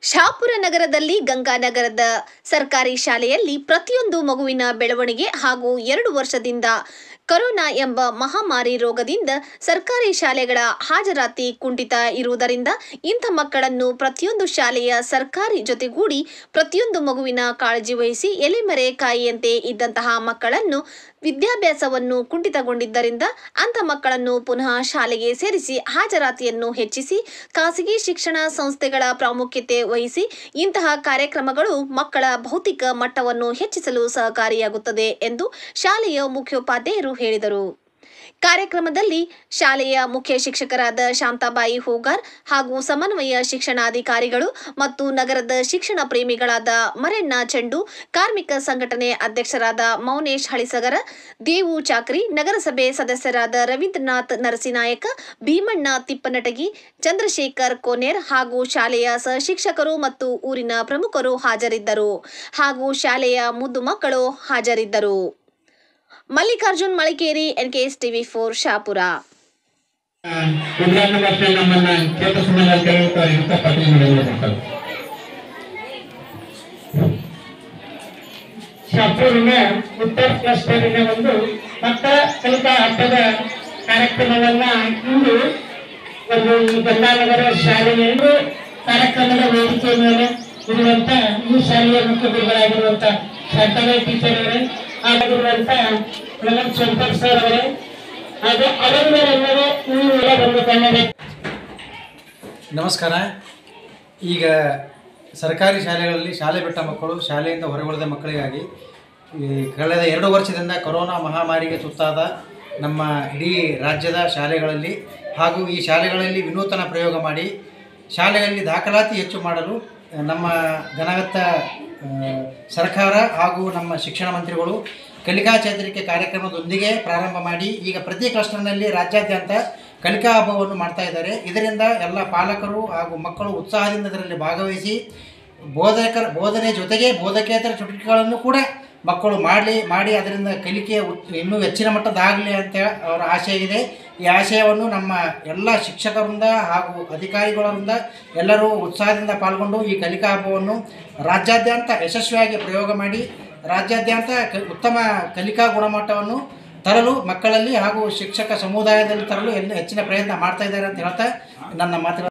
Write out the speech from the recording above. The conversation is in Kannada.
ಶಹಾಪುರ ನಗರದಲ್ಲಿ ಗಂಗಾನಗರದ ಸರ್ಕಾರಿ ಶಾಲೆಯಲ್ಲಿ ಪ್ರತಿಯೊಂದು ಮಗುವಿನ ಬೆಳವಣಿಗೆ ಹಾಗೂ ಎರಡು ವರ್ಷದಿಂದ ಕರೋನಾ ಎಂಬ ಮಹಾಮಾರಿ ರೋಗದಿಂದ ಸರ್ಕಾರಿ ಶಾಲೆಗಳ ಹಾಜರಾತಿ ಕುಂಠಿತ ಇರುವುದರಿಂದ ಇಂಥ ಮಕ್ಕಳನ್ನು ಪ್ರತಿಯೊಂದು ಶಾಲೆಯ ಸರ್ಕಾರಿ ಜೊತೆಗೂಡಿ ಪ್ರತಿಯೊಂದು ಮಗುವಿನ ಕಾಳಜಿ ವಹಿಸಿ ಎಲೆಮರೆ ಕಾಯಿಯಂತೆ ಇದ್ದಂತಹ ಮಕ್ಕಳನ್ನು ವಿದ್ಯಾಭ್ಯಾಸವನ್ನು ಕುಂಠಿತಗೊಂಡಿದ್ದರಿಂದ ಅಂಥ ಮಕ್ಕಳನ್ನು ಪುನಃ ಶಾಲೆಗೆ ಸೇರಿಸಿ ಹಾಜರಾತಿಯನ್ನು ಹೆಚ್ಚಿಸಿ ಖಾಸಗಿ ಶಿಕ್ಷಣ ಸಂಸ್ಥೆಗಳ ಪ್ರಾಮುಖ್ಯತೆ ವಹಿಸಿ ಇಂತಹ ಕಾರ್ಯಕ್ರಮಗಳು ಮಕ್ಕಳ ಭೌತಿಕ ಮಟ್ಟವನ್ನು ಹೆಚ್ಚಿಸಲು ಸಹಕಾರಿಯಾಗುತ್ತದೆ ಎಂದು ಶಾಲೆಯ ಮುಖ್ಯೋಪಾಧ್ಯಾಯರು ಹೇಳಿದರು ಕಾರ್ಯಕ್ರಮದಲ್ಲಿ ಶಾಲೆಯ ಮುಖ್ಯ ಶಿಕ್ಷಕರಾದ ಶಾಂತಾಬಾಯಿ ಹೂಗಾರ್ ಹಾಗೂ ಸಮನ್ವಯ ಶಿಕ್ಷಣಾಧಿಕಾರಿಗಳು ಮತ್ತು ನಗರದ ಶಿಕ್ಷಣ ಪ್ರೇಮಿಗಳಾದ ಮರೆಣ್ಣ ಚೆಂಡು ಕಾರ್ಮಿಕ ಸಂಘಟನೆ ಅಧ್ಯಕ್ಷರಾದ ಮೌನೇಶ್ ಹಳಿಸಗರ ದೇವು ಚಾಕ್ರಿ ನಗರಸಭೆ ಸದಸ್ಯರಾದ ರವೀಂದ್ರನಾಥ್ ನರಸಿನಾಯಕ ಭೀಮಣ್ಣ ತಿಪ್ಪನಟಗಿ ಚಂದ್ರಶೇಖರ್ ಕೋನೇರ್ ಹಾಗೂ ಶಾಲೆಯ ಸಹಶಿಕ್ಷಕರು ಮತ್ತು ಊರಿನ ಪ್ರಮುಖರು ಹಾಜರಿದ್ದರು ಹಾಗೂ ಶಾಲೆಯ ಮುದ್ದು ಮಕ್ಕಳು ಹಾಜರಿದ್ದರು Mallikarjun Malikeri NKS TV four Shapura ಉದ್ಘಾಟನಾ ಭಾಷಣ ನಮ್ಮನ್ನ ಚೇತರಿಸಿದ ಕೇಳುತ್ತಾರೆ ಅಂತ ಪಟ್ಟಿ ಮಾಡಿರುವಂಥದ್ದು ಶಾಪೂರಿನ ಉತ್ತರ ಕ್ಲಸ್ಟರಿನ ಒಂದು ಮಕ್ಕಳ ಕಲಿಕಾ ಹಬ್ಬದ ಕಾರ್ಯಕ್ರಮವನ್ನ ಇಂದು ಒಂದು ಈ ಗಂಗಾನಗರ ಶಾಲೆಯಲ್ಲಿ ಕಾರ್ಯಕ್ರಮದ ವೇದಿಕೆ ಮೇಲೆ ಇರುವಂತ ಈ ಶಾಲೆಯ ಮುಖ್ಯ ಗುರುಗಳಾಗಿರುವಂತ ಶಾಂತಮಯ ಟೀಚರ್ ಅವರೇ ಆಗಿರುವಂತ ಮೇಡಮ್ ಶಂಕರ್ ಸರ್ ಅವರೇ ಹಾಗೂ ಅವರೆಲ್ಲರೂ ಈ ಎಲ್ಲ ಬಂದು ಕನ್ನಡ ನಮಸ್ಕಾರ ಈಗ ಸರ್ಕಾರಿ ಶಾಲೆಗಳಲ್ಲಿ ಶಾಲೆ ಬಿಟ್ಟ ಮಕ್ಕಳು ಶಾಲೆಯಿಂದ ಹೊರಗುಳಿದ ಮಕ್ಕಳಿಗಾಗಿ ಈ ಕಳೆದ ಎರಡು ವರ್ಷದಿಂದ ಕೊರೋನಾ ಮಹಾಮಾರಿಗೆ ತುತ್ತಾದ ನಮ್ಮ ಇಡೀ ರಾಜ್ಯದ ಶಾಲೆಗಳಲ್ಲಿ ಹಾಗೂ ಈ ಶಾಲೆಗಳಲ್ಲಿ ವಿನೂತನ ಪ್ರಯೋಗ ಮಾಡಿ ಶಾಲೆಯಲ್ಲಿ ದಾಖಲಾತಿ ಹೆಚ್ಚು ಮಾಡಲು ನಮ್ಮ ಘನಗತ್ತ ಆ, ಸರ್ಕಾರ ಹಾಗೂ ನಮ್ಮ ಶಿಕ್ಷಣ ಮಂತ್ರಿಗಳು ಕಲಿಕಾ ಚೇತರಿಕೆ ಕಾರ್ಯಕ್ರಮದೊಂದಿಗೆ ಪ್ರಾರಂಭ ಮಾಡಿ ಈಗ ಪ್ರತಿ ಕ್ಲಸ್ಟರ್ನಲ್ಲಿ ರಾಜ್ಯಾದ್ಯಂತ ಕಲಿಕಾ ಹಬ್ಬವನ್ನು ಮಾಡ್ತಾ ಇದ್ದಾರೆ ಇದರಿಂದ ಎಲ್ಲ ಪಾಲಕರು ಹಾಗೂ ಮಕ್ಕಳು ಉತ್ಸಾಹದಿಂದ ಇದರಲ್ಲಿ ಭಾಗವಹಿಸಿ ಬೋಧಕರ ಬೋಧನೆ ಜೊತೆಗೆ ಬೋಧಕೇತರ ಚಟುವಟಿಕೆಗಳನ್ನು ಕೂಡ ಮಕ್ಕಳು ಮಾಡಲಿ ಮಾಡಿ ಅದರಿಂದ ಕಲಿಕೆ ಉತ್- ಇನ್ನೂ ಹೆಚ್ಚಿನ ಮಟ್ಟದಾಗಲಿ ಅಂತ ಅವರ ಆಶಯ ಇದೆ ಈ ಆಶಯವನ್ನು ನಮ್ಮ ಎಲ್ಲ ಶಿಕ್ಷಕರಿಂದ ಹಾಗೂ ಅಧಿಕಾರಿಗಳಿಂದ ಎಲ್ಲರೂ ಉತ್ಸಾಹದಿಂದ ಪಾಲ್ಗೊಂಡು ಈ ಕಲಿಕಾ ಹಬ್ಬವನ್ನು ರಾಜ್ಯಾದ್ಯಂತ ಯಶಸ್ವಿಯಾಗಿ ಪ್ರಯೋಗ ಮಾಡಿ ರಾಜ್ಯಾದ್ಯಂತ ಕ ಉತ್ತಮ ಕಲಿಕಾ ಗುಣಮಟ್ಟವನ್ನು ತರಲು ಮಕ್ಕಳಲ್ಲಿ ಹಾಗೂ ಶಿಕ್ಷಕ ಸಮುದಾಯದಲ್ಲಿ ತರಲು ಎಲ್ಲ ಹೆಚ್ಚಿನ ಪ್ರಯತ್ನ ಮಾಡ್ತಾ ಇದ್ದಾರೆ ಅಂತ ಹೇಳ್ತಾ ನನ್ನ ಮಾತುಗಳು